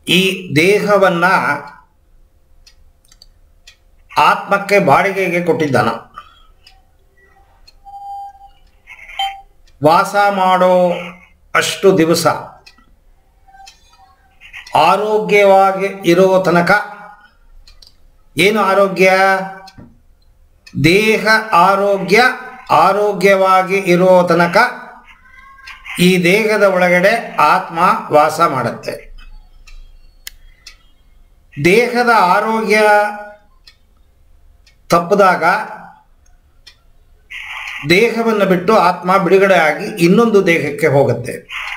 ಈ ದೇಹವನ್ನು ಆತ್ಮಕ್ಕೆ ಬಾಡಿಗೆಗೆ ಕೊಟ್ಟಿದ್ದಾನ ವಾಸ ಮಾಡೋ ಅಷ್ಟು ದಿವಸ ಆರೋಗ್ಯವಾಗಿ ಇರೋ ತನಕ ಏನು ಆರೋಗ್ಯ ದೇಹ ಆರೋಗ್ಯ ಆರೋಗ್ಯವಾಗಿ ಇರೋ ತನಕ ಈ ದೇಹದ ಒಳಗಡೆ ಆತ್ಮ ವಾಸ ಮಾಡುತ್ತೆ ದೇಹದ ಆರೋಗ್ಯ ತಪ್ಪಿದಾಗ ದೇಹವನ್ನು ಬಿಟ್ಟು ಆತ್ಮ ಬಿಡುಗಡೆ ಆಗಿ ಇನ್ನೊಂದು ದೇಹಕ್ಕೆ ಹೋಗುತ್ತೆ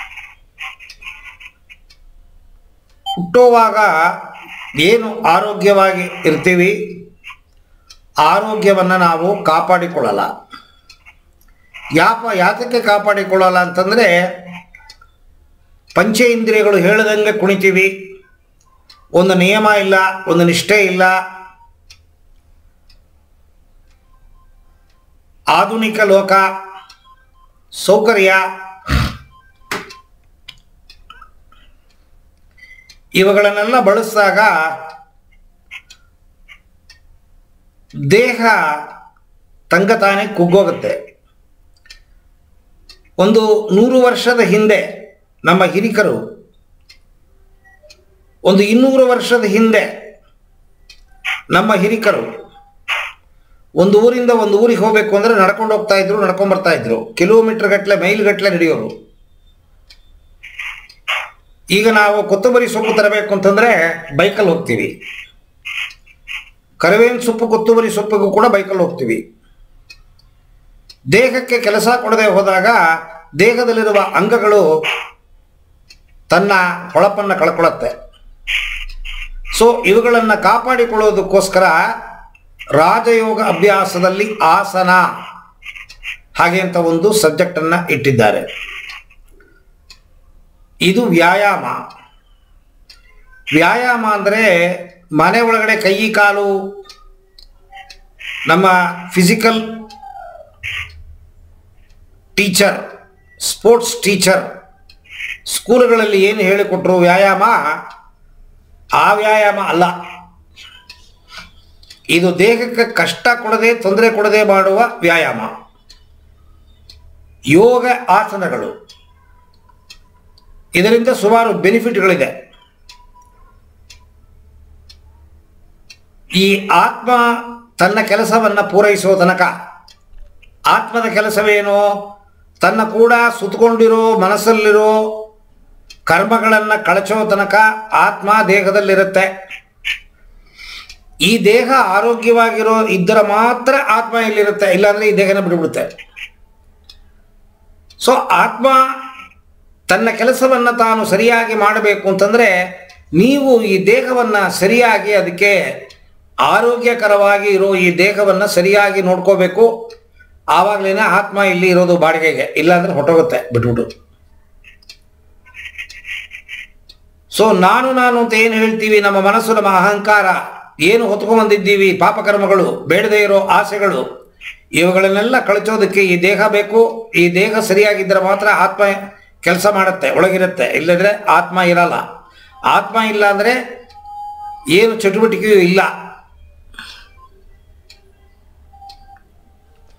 ಹುಟ್ಟುವಾಗ ಏನು ಆರೋಗ್ಯವಾಗಿ ಇರ್ತೀವಿ ಆರೋಗ್ಯವನ್ನು ನಾವು ಕಾಪಾಡಿಕೊಳ್ಳಲ್ಲ ಯಾಪ ಯಾತಕ್ಕೆ ಕಾಪಾಡಿಕೊಳ್ಳಲ್ಲ ಅಂತಂದರೆ ಪಂಚೇಂದ್ರಿಯಗಳು ಹೇಳದಂಗೆ ಕುಣಿತೀವಿ ಒಂದು ನಿಯಮ ಇಲ್ಲ ಒಂದು ನಿಷ್ಠೆ ಇಲ್ಲ ಆಧುನಿಕ ಲೋಕ ಸೌಕರ್ಯ ಇವುಗಳನ್ನೆಲ್ಲ ಬಳಸಿದಾಗ ದೇಹ ತಂಗತಾನೆ ಕುಗ್ಗೋಗುತ್ತೆ ಒಂದು ನೂರು ವರ್ಷದ ಹಿಂದೆ ನಮ್ಮ ಹಿರಿಕರು ಒಂದು ಇನ್ನೂರು ವರ್ಷದ ಹಿಂದೆ ನಮ್ಮ ಹಿರಿಕರು ಒಂದು ಊರಿಂದ ಒಂದು ಊರಿಗೆ ಹೋಗಬೇಕು ಅಂದರೆ ನಡ್ಕೊಂಡು ಹೋಗ್ತಾ ಇದ್ರು ನಡ್ಕೊಂಡು ಬರ್ತಾ ಇದ್ರು ಕಿಲೋಮೀಟರ್ ಗಟ್ಟಲೆ ಮೈಲ್ ಗಟ್ಟಲೆ ನಡೆಯೋರು ಈಗ ನಾವು ಕೊತ್ತಂಬರಿ ಸೊಪ್ಪು ತರಬೇಕು ಅಂತಂದರೆ ಬೈಕಲ್ಲಿ ಹೋಗ್ತೀವಿ ಕರಿಬೇವಿನ ಸೊಪ್ಪು ಕೊತ್ತಂಬರಿ ಸೊಪ್ಪಿಗೂ ಕೂಡ ಬೈಕಲ್ಲಿ ಹೋಗ್ತೀವಿ ದೇಹಕ್ಕೆ ಕೆಲಸ ಕೊಡದೆ ಹೋದಾಗ ದೇಹದಲ್ಲಿರುವ ಅಂಗಗಳು ತನ್ನ ಹೊಳಪನ್ನು ಕಳ್ಕೊಳ್ಳುತ್ತೆ ಸೊ ಇವುಗಳನ್ನು ಕಾಪಾಡಿಕೊಳ್ಳೋದಕ್ಕೋಸ್ಕರ ರಾಜಯೋಗ ಅಭ್ಯಾಸದಲ್ಲಿ ಆಸನ ಹಾಗೆ ಅಂತ ಒಂದು ಸಬ್ಜೆಕ್ಟನ್ನು ಇಟ್ಟಿದ್ದಾರೆ ಇದು ವ್ಯಾಯಾಮ ವ್ಯಾಯಾಮ ಅಂದರೆ ಮನೆ ಒಳಗಡೆ ಕೈ ಕಾಲು ನಮ್ಮ ಫಿಸಿಕಲ್ ಟೀಚರ್ ಸ್ಪೋರ್ಟ್ಸ್ ಟೀಚರ್ ಸ್ಕೂಲ್ಗಳಲ್ಲಿ ಏನು ಹೇಳಿಕೊಟ್ರು ವ್ಯಾಯಾಮ ಆ ವ್ಯಾಯಾಮ ಅಲ್ಲ ಇದು ದೇಹಕ್ಕೆ ಕಷ್ಟ ಕೊಡದೆ ತೊಂದರೆ ಕೊಡದೆ ಮಾಡುವ ವ್ಯಾಯಾಮ ಯೋಗ ಆಸನಗಳು ಇದರಿಂದ ಸುಮಾರು ಬೆನಿಫಿಟ್ಗಳಿದೆ ಈ ಆತ್ಮ ತನ್ನ ಕೆಲಸವನ್ನು ಪೂರೈಸುವ ತನಕ ಆತ್ಮದ ಕೆಲಸವೇನು ತನ್ನ ಕೂಡ ಸುತ್ತಕೊಂಡಿರೋ ಮನಸ್ಸಲ್ಲಿರೋ ಕರ್ಮಗಳನ್ನು ಕಳಚೋ ತನಕ ಆತ್ಮ ದೇಹದಲ್ಲಿರುತ್ತೆ ಈ ದೇಹ ಆರೋಗ್ಯವಾಗಿರೋ ಇದ್ದರೆ ಮಾತ್ರ ಆತ್ಮ ಇಲ್ಲಿರುತ್ತೆ ಇಲ್ಲಾಂದ್ರೆ ಈ ದೇಹನ ಬಿಟ್ಬಿಡುತ್ತೆ ಸೊ ಆತ್ಮ ತನ್ನ ಕೆಲಸವನ್ನು ತಾನು ಸರಿಯಾಗಿ ಮಾಡಬೇಕು ಅಂತಂದರೆ ನೀವು ಈ ದೇಹವನ್ನು ಸರಿಯಾಗಿ ಅದಕ್ಕೆ ಆರೋಗ್ಯಕರವಾಗಿ ಇರೋ ಈ ದೇಹವನ್ನು ಸರಿಯಾಗಿ ನೋಡ್ಕೋಬೇಕು ಆವಾಗಲೇ ಆತ್ಮ ಇಲ್ಲಿ ಇರೋದು ಬಾಡಿಗೆಗೆ ಇಲ್ಲಾಂದ್ರೆ ಹೊಟ್ಟೋಗುತ್ತೆ ಬಿಟ್ಬಿಟ್ಟು ಸೊ ನಾನು ನಾನು ಅಂತ ಏನು ಹೇಳ್ತೀವಿ ನಮ್ಮ ಮನಸ್ಸು ನಮ್ಮ ಅಹಂಕಾರ ಏನು ಹೊತ್ಕೊಂಡ್ಬಂದಿದ್ದೀವಿ ಪಾಪಕರ್ಮಗಳು ಬೇಡದೇ ಇರೋ ಆಸೆಗಳು ಇವುಗಳನ್ನೆಲ್ಲ ಕಳಚೋದಕ್ಕೆ ಈ ದೇಹ ಬೇಕು ಈ ದೇಹ ಸರಿಯಾಗಿದ್ದರೆ ಮಾತ್ರ ಆತ್ಮ ಕೆಲಸ ಮಾಡುತ್ತೆ ಒಳಗಿರುತ್ತೆ ಇಲ್ಲದ್ರೆ ಆತ್ಮ ಇರಲ್ಲ ಆತ್ಮ ಇಲ್ಲ ಅಂದರೆ ಏನು ಚಟುವಟಿಕೆಯೂ ಇಲ್ಲ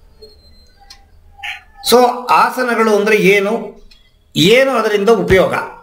ಸೊ ಆಸನಗಳು ಅಂದರೆ ಏನು ಏನು ಅದರಿಂದ ಉಪಯೋಗ